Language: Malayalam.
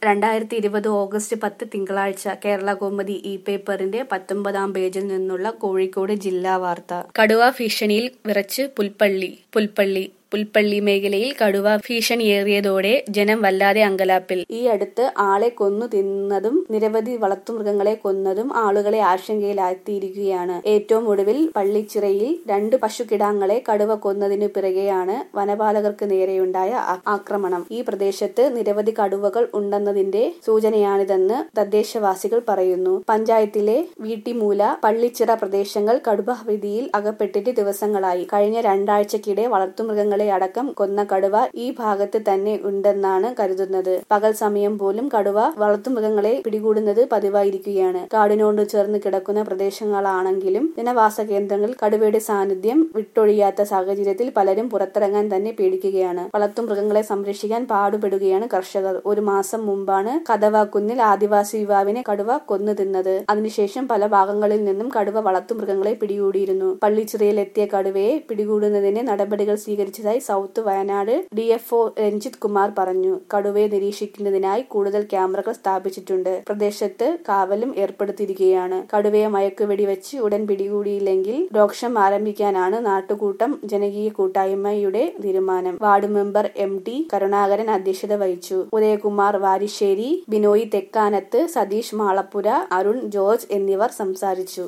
രണ്ടായിരത്തി ഇരുപത് ഓഗസ്റ്റ് പത്ത് തിങ്കളാഴ്ച കേരള കൗമുദി ഇ പേപ്പറിന്റെ പത്തൊമ്പതാം പേജിൽ നിന്നുള്ള കോഴിക്കോട് ജില്ലാ വാർത്ത കടുവ ഭീഷണിയിൽ വിറച്ച് പുൽപ്പള്ളി പുൽപ്പള്ളി പുൽപ്പള്ളി മേഖലയിൽ കടുവ ഭീഷണിയേറിയതോടെ ജനം വല്ലാതെ അങ്കലാപ്പിൽ ഈ അടുത്ത് ആളെ കൊന്നു തിന്നതും നിരവധി വളർത്തുമൃഗങ്ങളെ കൊന്നതും ആളുകളെ ആശങ്കയിലാഴ്ത്തിയിരിക്കുകയാണ് ഏറ്റവും ഒടുവിൽ പള്ളിച്ചിറയിൽ രണ്ട് പശുക്കിടാങ്ങളെ കടുവ കൊന്നതിനു പിറകെയാണ് വനപാലകർക്ക് നേരെയുണ്ടായ ആ- ആക്രമണം ഈ പ്രദേശത്ത് നിരവധി കടുവകൾ ഉണ്ടെന്നതിന്റെ സൂചനയാണിതെന്ന് തദ്ദേശവാസികൾ പറയുന്നു പഞ്ചായത്തിലെ വീട്ടിമൂല പള്ളിച്ചിറ പ്രദേശങ്ങൾ കടുവ ഭീതിയിൽ അകപ്പെട്ടിട്ട് ദിവസങ്ങളായി കഴിഞ്ഞ രണ്ടാഴ്ചക്കിടെ വളർത്തുമൃഗങ്ങളെ അടക്കം കൊന്ന കടുവ ഈ ഭാഗത്ത് തന്നെ ഉണ്ടെന്നാണ് കരുതുന്നത് പകൽ സമയം പോലും കടുവ വളർത്തുമൃഗങ്ങളെ പിടികൂടുന്നത് പതിവായിരിക്കുകയാണ് കാടിനോട് ചേർന്ന് കിടക്കുന്ന പ്രദേശങ്ങളാണെങ്കിലും ജനവാസ കേന്ദ്രങ്ങളിൽ കടുവയുടെ സാന്നിധ്യം വിട്ടൊഴിയാത്ത സാഹചര്യത്തിൽ പലരും പുറത്തിറങ്ങാൻ തന്നെ പേടിക്കുകയാണ് വളർത്തുമൃഗങ്ങളെ സംരക്ഷിക്കാൻ പാടുപെടുകയാണ് കർഷകർ ഒരു മാസം മുമ്പാണ് കഥവാക്കുന്നിൽ ആദിവാസി യുവാവിനെ കടുവ കൊന്നു തിന്നത് അതിനുശേഷം പല ഭാഗങ്ങളിൽ നിന്നും കടുവ വളർത്തുമൃഗങ്ങളെ പിടികൂടിയിരുന്നു പള്ളിച്ചിറയിലെത്തിയ കടുവയെ പിടികൂടുന്നതിന് നടപടികൾ സ്വീകരിച്ചതായി സൗത്ത് വയനാട് ഡിഎഫ്ഒ രഞ്ജിത് കുമാർ പറഞ്ഞു കടുവയെ നിരീക്ഷിക്കുന്നതിനായി കൂടുതൽ ക്യാമറകൾ സ്ഥാപിച്ചിട്ടുണ്ട് പ്രദേശത്ത് കാവലും ഏർപ്പെടുത്തിയിരിക്കുകയാണ് കടുവയെ മയക്കുവെടി വെച്ച് ഉടൻ പിടികൂടിയില്ലെങ്കിൽ രോക്ഷം ആരംഭിക്കാനാണ് നാട്ടുകൂട്ടം ജനകീയ കൂട്ടായ്മയുടെ തീരുമാനം ward member M T Karunakaran അധ്യക്ഷത വഹിച്ചു ഉദയകുമാർ വാരിശ്ശേരി ബിനോയ് തെക്കാനത്ത് സതീഷ് മാളപ്പുര അരുൺ ജോർജ് എന്നിവർ സംസാരിച്ചു